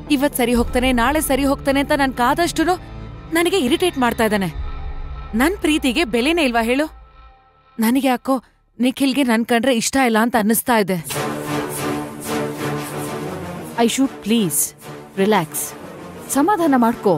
ಇವತ್ ಸರಿ ಹೋಗ್ತಾನೆ ನಾಳೆ ಸರಿ ಹೋಗ್ತಾನೆ ಅಂತ ನನ್ ಕಾದಷ್ಟು ನನಗೆ ಇರಿಟೇಟ್ ಮಾಡ್ತಾ ಇದ್ದಾನೆ ನನ್ ಪ್ರೀತಿಗೆ ಬೆಲೆನೇ ಇಲ್ವಾ ಹೇಳು ನನಗೆ ಯಾಕೋ ನಿಖಿಲ್ಗೆ ನನ್ ಕಂಡ್ರೆ ಇಷ್ಟ ಇಲ್ಲ ಅಂತ ಅನ್ನಿಸ್ತಾ ಇದೆ ಐಶು ಪ್ಲೀಸ್ ರಿಲ್ಯಾಕ್ಸ್ ಸಮಾಧಾನ ಮಾಡ್ಕೋ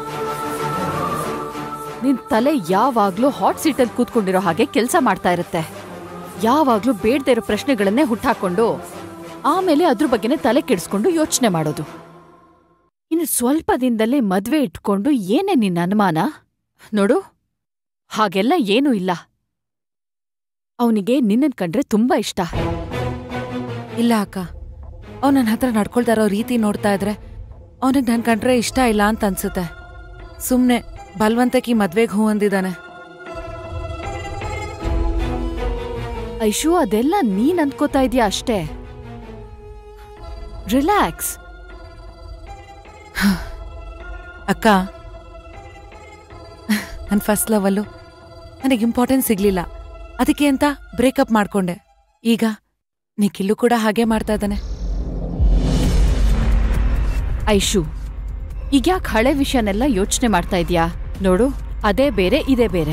ನಿನ್ ತಲೆ ಯಾವಾಗ್ಲೂ ಹಾಟ್ ಸೀಟಲ್ಲಿ ಕೂತ್ಕೊಂಡಿರೋ ಹಾಗೆ ಕೆಲಸ ಮಾಡ್ತಾ ಇರುತ್ತೆ ಯಾವಾಗ್ಲೂ ಬೇಡದೇ ಇರೋ ಪ್ರಶ್ನೆಗಳನ್ನೇ ಹುಟ್ಟಾಕೊಂಡು ಆಮೇಲೆ ಅದ್ರ ಬಗ್ಗೆನೇ ತಲೆ ಕೆಡಿಸ್ಕೊಂಡು ಯೋಚನೆ ಮಾಡೋದು ಇನ್ನು ಸ್ವಲ್ಪ ದಿನದಲ್ಲೇ ಮದ್ವೆ ಇಟ್ಕೊಂಡು ಏನೇ ನಿನ್ನ ಅನುಮಾನ ನೋಡು ಹಾಗೆಲ್ಲ ಏನೂ ಇಲ್ಲ ಅವನಿಗೆ ನಿನ್ನನ್ ಕಂಡ್ರೆ ತುಂಬಾ ಇಷ್ಟ ಇಲ್ಲ ಅಕ್ಕ ಅವ್ನ್ ನನ್ನ ಹತ್ರ ನಡ್ಕೊಳ್ತಾ ಇರೋ ರೀತಿ ನೋಡ್ತಾ ಇದ್ರೆ ಅವನಿಗೆ ನನ್ ಕಂಡ್ರೆ ಇಷ್ಟ ಇಲ್ಲ ಅಂತ ಅನ್ಸುತ್ತೆ ಸುಮ್ನೆ ಬಲ್ವಂತಕ್ಕೆ ಈ ಮದ್ವೆಗ್ ಹೂ ಅಂದಿದ್ದಾನೆ ಐಶು ಅದೆಲ್ಲ ನೀನ್ ಅಂದ್ಕೋತಾ ಇದೀಯ ಅಷ್ಟೇ ರಿಲ್ಯಾಕ್ಸ್ ಅಕ್ಕ ನನ್ನ ಫಸ್ಟ್ ಲವಲ್ಲು ನನಗೆ ಇಂಪಾರ್ಟೆನ್ಸ್ ಸಿಗ್ಲಿಲ್ಲ ಅದಕ್ಕೆ ಅಂತ ಬ್ರೇಕಪ್ ಮಾಡ್ಕೊಂಡೆ ಈಗ ನಿಖಿಲ್ಲು ಕೂಡ ಹಾಗೆ ಮಾಡ್ತಾ ಇದ್ದಾನೆ ಐಶು ಈಗ್ಯಾಕ್ ಹಳೆ ವಿಷಯನೆಲ್ಲ ಯೋಚನೆ ಮಾಡ್ತಾ ಇದೀಯಾ ನೋಡು ಅದೇ ಬೇರೆ ಇದೇ ಬೇರೆ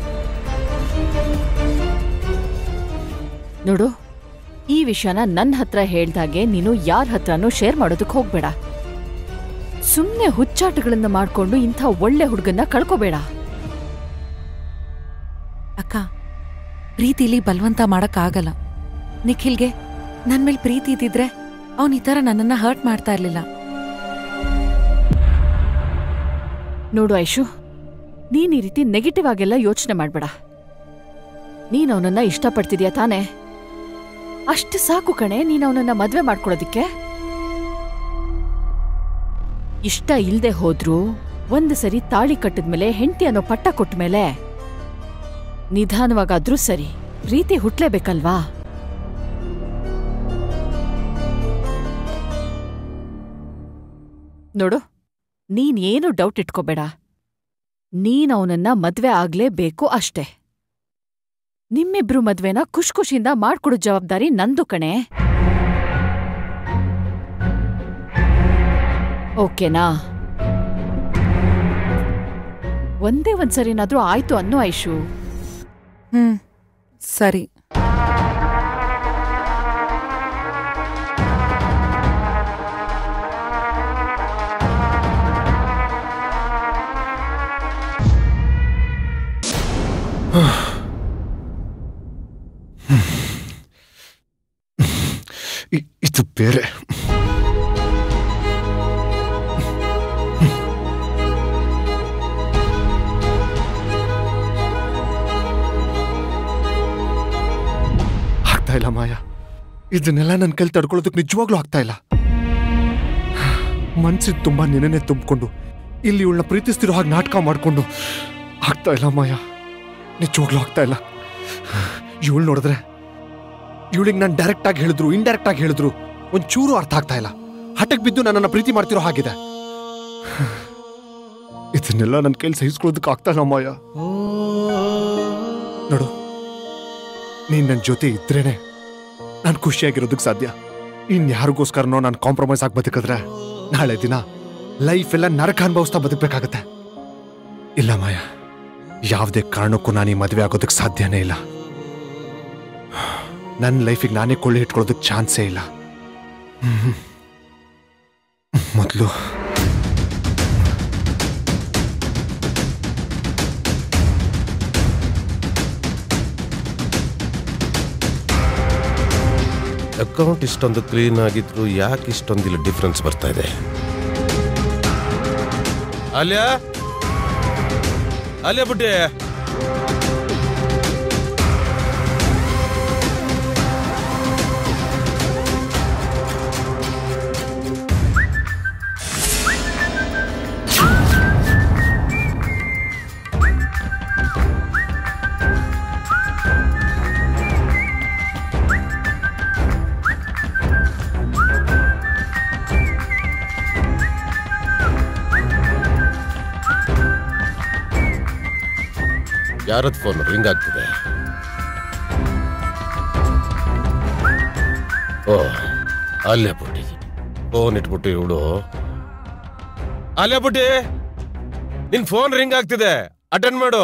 ನೋಡು ಈ ವಿಷಯನ ನನ್ನ ಹತ್ರ ಹೇಳ್ದಾಗೆ ನೀನು ಯಾರ ಹತ್ರನೂ ಶೇರ್ ಮಾಡೋದಕ್ಕೆ ಹೋಗ್ಬೇಡ ಸುಮ್ನೆ ಹುಚ್ಚಾಟಗಳನ್ನ ಮಾಡ್ಕೊಂಡು ಇಂಥ ಒಳ್ಳೆ ಹುಡುಗನ್ನ ಕಳ್ಕೋಬೇಡ ಅಕ್ಕ ಪ್ರೀತಿಲಿ ಬಲವಂತ ಮಾಡಕ್ಕಾಗಲ್ಲ ನಿಖಿಲ್ಗೆ ನನ್ ಮೇಲ್ ಪ್ರೀತಿ ಇದ್ದಿದ್ರೆ ಅವನ್ ಈ ತರ ನನ್ನನ್ನ ಹರ್ಟ್ ಮಾಡ್ತಾ ಇರ್ಲಿಲ್ಲ ನೋಡು ಐಶು ನೀನ್ ಈ ರೀತಿ ನೆಗೆಟಿವ್ ಆಗೆಲ್ಲ ಯೋಚನೆ ಮಾಡ್ಬೇಡ ನೀನ್ ಅವನನ್ನ ಇಷ್ಟಪಡ್ತಿದ್ಯಾ ತಾನೇ ಅಷ್ಟು ಸಾಕು ಕಣೆ ನೀನ್ ಅವನನ್ನ ಮದ್ವೆ ಮಾಡ್ಕೊಳ್ಳೋದಿಕ್ಕೆ ಇಷ್ಟ ಇಲ್ದೆ ಹೋದ್ರೂ ಒಂದು ಸರಿ ತಾಳಿ ಕಟ್ಟಿದ್ಮೇಲೆ ಹೆಂಡತಿ ಅನ್ನೋ ಪಟ್ಟ ಕೊಟ್ಮೇಲೆ ನಿಧಾನವಾಗಾದ್ರೂ ಸರಿ ಪ್ರೀತಿ ಹುಟ್ಲೇಬೇಕಲ್ವಾ ನೋಡು ನೀನ್ ಏನು ಡೌಟ್ ಇಟ್ಕೋಬೇಡ ನೀನ್ ಅವನನ್ನ ಮದ್ವೆ ಆಗ್ಲೇಬೇಕು ಅಷ್ಟೇ ನಿಮ್ಮಿಬ್ರು ಮದ್ವೆನ ಖುಷ್ ಖುಷಿಯಿಂದ ಮಾಡ್ಕೊಡೋ ಜವಾಬ್ದಾರಿ ನಂದು ಕಣೆ ಓಕೆನಾ ಒಂದೇ ಒಂದ್ಸರಿನಾದ್ರೂ ಆಯ್ತು ಅನ್ನೋ ಐಶು ಹ್ಮ್ ಸರಿ ಇ- ಇದು ಬೇರೆ ಆಗ್ತಾ ಇಲ್ಲ ಮಾಯ ಇದನ್ನೆಲ್ಲ ನನ್ನ ಕೈಲಿ ತಡ್ಕೊಳ್ಳೋದಕ್ಕೆ ನಿಜವಾಗ್ಲೂ ಆಗ್ತಾ ಇಲ್ಲ ಮನ್ಸಿಗೆ ತುಂಬಾ ನೆನೆನೆ ತುಂಬಿಕೊಂಡು ಇಲ್ಲಿ ಇವಳನ್ನ ಪ್ರೀತಿಸ್ತಿರೋ ಹಾಗೆ ನಾಟಕ ಮಾಡಿಕೊಂಡು ಆಗ್ತಾ ಇಲ್ಲ ಮಾಯ ನಿಜವಾಗ್ಲೂ ಆಗ್ತಾ ಇಲ್ಲ ಇವಳು ನೋಡಿದ್ರೆ ಇವಳಿಗೆ ನಾನು ಡೈರೆಕ್ಟ್ ಆಗಿ ಹೇಳಿದ್ರು ಇಂಡೈರೆಕ್ಟ್ ಆಗಿ ಹೇಳಿದ್ರು ಒಂಚೂರು ಅರ್ಥ ಆಗ್ತಾ ಇಲ್ಲ ಹಠಕ್ ಬಿದ್ದು ನನ್ನನ್ನು ಪ್ರೀತಿ ಮಾಡ್ತಿರೋ ಹಾಗಿದೆ ಇದನ್ನೆಲ್ಲ ನನ್ನ ಕೈಲಿ ಸಹಿಸ್ಕೊಳ್ಳೋದಕ್ಕೆ ಆಗ್ತಾ ಇಲ್ಲ ಮಾಯ ನೋಡು ನೀನ್ ನನ್ನ ಜೊತೆ ಇದ್ರೇನೆ ನಾನು ಖುಷಿಯಾಗಿರೋದಕ್ಕೆ ಸಾಧ್ಯ ಇನ್ಯಾರಿಗೋಸ್ಕರನೋ ನಾನು ಕಾಂಪ್ರಮೈಸ್ ಆಗಿ ಬದುಕಿದ್ರೆ ನಾಳೆ ದಿನ ಲೈಫ್ ಎಲ್ಲ ನರಕ ಅನುಭವಿಸ್ತಾ ಬದುಕಬೇಕಾಗತ್ತೆ ಇಲ್ಲ ಮಾಯ ಯಾವುದೇ ಕಾರಣಕ್ಕೂ ನಾನು ಈ ಮದುವೆ ಆಗೋದಕ್ಕೆ ಸಾಧ್ಯನೇ ಇಲ್ಲ ನನ್ನ ಲೈಫಿಗೆ ನಾನೇ ಕೊಳ್ಳೆ ಇಟ್ಕೊಳ್ಳೋದಕ್ಕೆ ಚಾನ್ಸೇ ಇಲ್ಲ ಮೊದಲು ಅಕೌಂಟ್ ಇಷ್ಟೊಂದು ಕ್ಲೀನ್ ಆಗಿದ್ರು ಯಾಕೆ ಇಷ್ಟೊಂದಿಲ್ಲ ಡಿಫ್ರೆನ್ಸ್ ಬರ್ತಾ ಇದೆ ಅಲ್ಯಾ ಅಲ್ಯಾ ಬುಡ್ಡಿ ಯಾರದ್ ಫೋನ್ ರಿಂಗ್ ಆಗ್ತಿದೆ ಓ ಅಲ್ಲೇ ಬಿಟ್ಟಿದ್ದೀನಿ ಫೋನ್ ಇಟ್ಬಿಟ್ಟು ಇವಳು ಅಲ್ಲೇ ಬುಟ್ಟಿ ನಿನ್ ಫೋನ್ ರಿಂಗ್ ಆಗ್ತಿದೆ ಅಟೆಂಡ್ ಮಾಡು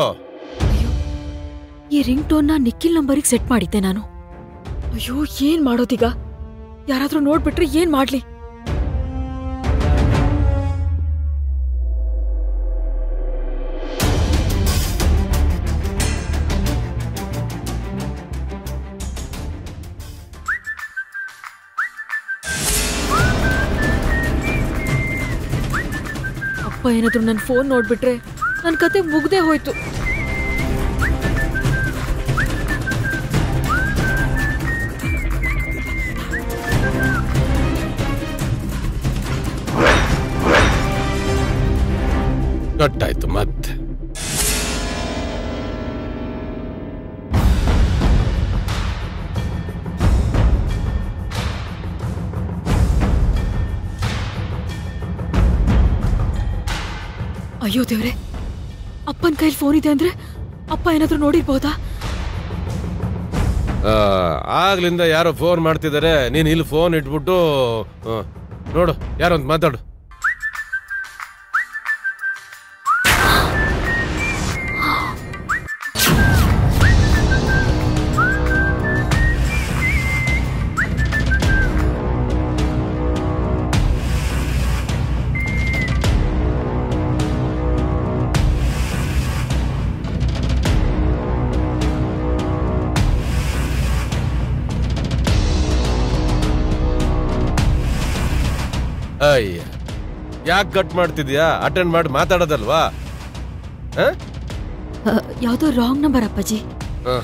ಈ ರಿಂಗ್ ಟೋನ್ನ ನಿಖಿಲ್ ನಂಬರಿಗೆ ಸೆಟ್ ಮಾಡಿದ್ದೆ ನಾನು ಅಯ್ಯೋ ಏನ್ ಮಾಡೋದೀಗ ಯಾರಾದ್ರೂ ನೋಡ್ಬಿಟ್ರೆ ಏನ್ ಮಾಡ್ಲಿ ಅಪ್ಪ ಏನಾದ್ರೂ ನನ್ನ ಫೋನ್ ನೋಡ್ಬಿಟ್ರೆ ನನ್ನ ಕತೆ ಮುಗ್ದೇ ಹೋಯ್ತು ಕಟ್ಟಾಯ್ತು ಮತ್ತೆ ಅಯ್ಯೋ ದೇವ್ರೆ ಅಪ್ಪನ ಕೈಲಿ ಫೋನ್ ಇದೆ ಅಂದ್ರೆ ಅಪ್ಪ ಏನಾದ್ರೂ ನೋಡಿರ್ಬೋದಾ ಆ, ಆಗ್ಲಿಂದ ಯಾರೋ ಫೋನ್ ಮಾಡ್ತಿದ್ದಾರೆ ನೀನ್ ಇಲ್ಲಿ ಫೋನ್ ಇಟ್ಬಿಟ್ಟು ಆ, ನೋಡು ಯಾರೋ ಒಂದು ಮಾತಾಡು ಅಯ್ಯ ಯಾಕೆ ಕಟ್ ಮಾಡ್ತಿದ್ಯಾ ಅಟೆಂಡ್ ಮಾಡಿ ಮಾತಾಡೋದಲ್ವಾ ಆ? ಯಾವ್ದೋ ರಾಂಗ್ ನಂಬರ್ ಅಪ್ಪಾಜಿ ಆ.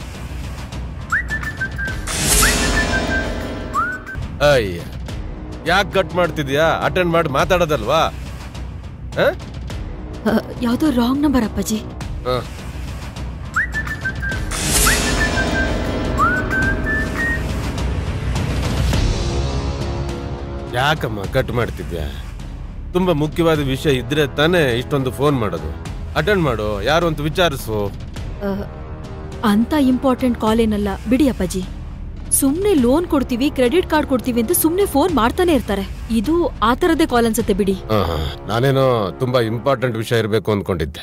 ಅಯ್ಯ ಯಾಕೆ ಕಟ್ ಮಾಡ್ತಿದ್ಯಾ ಅಟೆಂಡ್ ಮಾಡಿ ಮಾತಾಡೋದಲ್ವಾ ಆ? ಯಾವ್ದೋ ರಾಂಗ್ ನಂಬರ್ ಅಪ್ಪಾಜಿ ಆ. ಯಾಕಮ್ಮ ಕಟ್ ಮಾಡ್ತಿದ್ಯಾ ತುಂಬಾ ಮುಖ್ಯವಾದ ವಿಷಯ ಇದ್ರೆ ತಾನೇ ಇಷ್ಟೊಂದು ಫೋನ್ ಮಾಡೋದು ಅಟೆಂಡ್ ಮಾಡು ಯಾರು ಅಂತ ವಿಚಾರಿಸು ಆ, ಅಂತ ಇಂಪಾರ್ಟೆಂಟ್ ಕಾಲ್ ಏನಲ್ಲ ಬಿಡಿ ಅಪ್ಪಾಜಿ ಸುಮ್ನೆ ಲೋನ್ ಕೊಡ್ತೀವಿ ಕ್ರೆಡಿಟ್ ಕಾರ್ಡ್ ಕೊಡ್ತೀವಿ ಅಂತ ಸುಮ್ನೆ ಫೋನ್ ಮಾಡ್ತಾನೆ ಇರ್ತಾರೆ ಇದು ಆ ತರದೇ ಕಾಲ್ ಅನ್ಸುತ್ತೆ ಬಿಡಿ ಆಹಾ, ನಾನೇನೋ ತುಂಬಾ ಇಂಪಾರ್ಟೆಂಟ್ ವಿಷಯ ಇರಬೇಕು ಅಂದ್ಕೊಂಡಿದ್ದೆ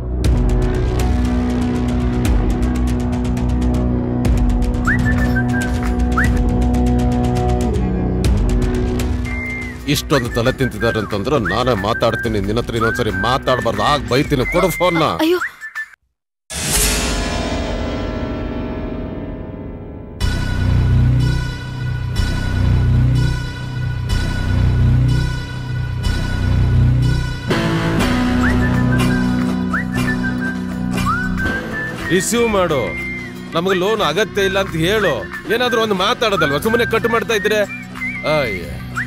ಇಷ್ಟೊಂದು ತಲೆ ತಿಂತಿದ್ದಾರೆ ಅಂತಂದ್ರೆ ನಾನೇ ಮಾತಾಡ್ತೀನಿ ನಿನ್ನ ಹತ್ರ ಇನ್ನೊಂದ್ಸರಿ ಮಾತಾಡಬಾರ್ದು ಆಗ ಬೈತೀನಿ ಕೊಡು ಫೋನ್ನ ಅಯ್ಯೋ ರಿಸೀವ್ ಮಾಡು ನಮಗೆ ಲೋನ್ ಅಗತ್ಯ ಇಲ್ಲ ಅಂತ ಹೇಳು ಏನಾದ್ರೂ ಒಂದು ಮಾತಾಡೋದಲ್ವಾ ಸುಮ್ಮನೆ ಕಟ್ ಮಾಡ್ತಾ ಇದ್ರೆ ಅಯ್ಯ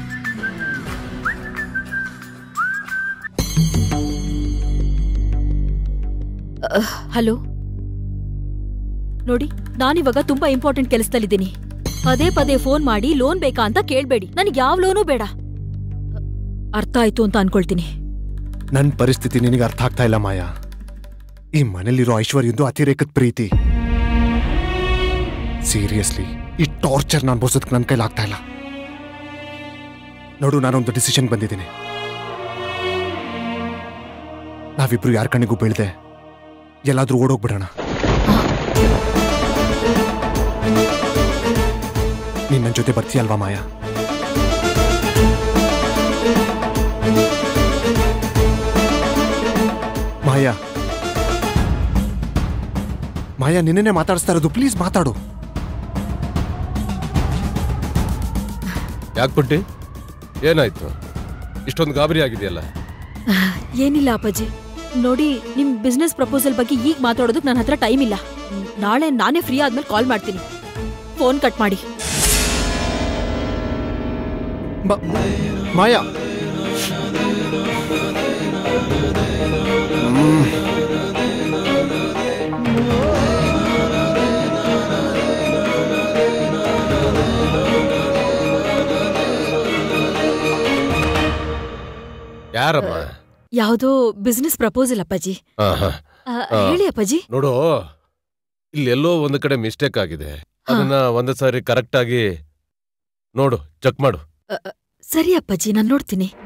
ಹಲೋ ನೋಡಿ ನಾನಿವಾಗ ತುಂಬಾ ಇಂಪಾರ್ಟೆಂಟ್ ಕೆಲಸದಲ್ಲಿದ್ದೀನಿ ಪದೇ ಪದೇ ಫೋನ್ ಮಾಡಿ ಲೋನ್ ಬೇಕಾ ಅಂತ ಕೇಳ್ಬೇಡಿ ನನಗೆ ಯಾವ ಲೋನು ಬೇಡ ಅರ್ಥ ಆಯ್ತು ಅಂತ ಅನ್ಕೊಳ್ತೀನಿ ನನ್ನ ಪರಿಸ್ಥಿತಿ ನಿನಗೆ ಅರ್ಥ ಆಗ್ತಾ ಇಲ್ಲ ಮಾಯಾ ಈ ಮನೇಲಿರೋ ಐಶ್ವರ್ಯಂದು ಅತಿರೇಕದ ಪ್ರೀತಿ ಸೀರಿಯಸ್ಲಿ ಈ ಟಾರ್ಚರ್ ನಾನು ಬೋಸೋದಕ್ಕೆ ನನ್ನ ಕೈಲಿ ಆಗ್ತಾ ಇಲ್ಲ ನೋಡು ನಾನೊಂದು ಡಿಸಿಷನ್ ಬಂದಿದ್ದೀನಿ ನಾವಿಬ್ರು ಯಾರ ಕಣ್ಣಿಗೂ ಬೀಳ್ದೆ ಎಲ್ಲಾದ್ರೂ ಓಡೋಗ್ಬಿಡೋಣ ನೀನ್ ನನ್ನ ಜೊತೆ ಬರ್ತೀಯಲ್ವಾ ಮಾಯಾ ಮಾಯಾ ಮಾಯಾ ನಿನ್ನೆ ಮಾತಾಡಿಸ್ತಾ ಇರೋದು ಪ್ಲೀಸ್ ಮಾತಾಡು ಯಾಕೆ ಪುಟ್ಟಿ ಏನಾಯ್ತು ಇಷ್ಟೊಂದು ಗಾಬರಿ ಆಗಿದೆಯಲ್ಲ ಏನಿಲ್ಲ ಅಪ್ಪಾಜಿ ನೋಡಿ ನಿಮ್ ಬಿಸ್ನೆಸ್ ಪ್ರಪೋಸಲ್ ಬಗ್ಗೆ ಈಗ ಮಾತಾಡೋದಕ್ಕೆ ನನ್ನ ಹತ್ರ ಟೈಮ್ ಇಲ್ಲ ನಾಳೆ ನಾನೇ ಫ್ರೀ ಆದ್ಮೇಲೆ ಕಾಲ್ ಮಾಡ್ತೀನಿ ಫೋನ್ ಕಟ್ ಮಾಡಿ ಬ- ಮಾಯಾ ಯಾರಮ್ಮ ಯಾವುದೋ ಬಿಸ್ನೆಸ್ ಪ್ರಪೋಸಲ್ ಅಪ್ಪಾಜಿ ಆಹಾ. ಆ, ಹೇಳಿ ಅಪ್ಪಾಜಿ ನೋಡು ಇಲ್ಲಿ ಎಲ್ಲೋ ಒಂದು ಕಡೆ ಮಿಸ್ಟೇಕ್ ಆಗಿದೆ ಅದನ್ನ ಒಂದು ಸಾರಿ ಕರೆಕ್ಟ್ ಆಗಿ ನೋಡು ಚೆಕ್ ಮಾಡು ಸರಿ ಅಪ್ಪಾಜಿ ನಾನು ನೋಡ್ತೀನಿ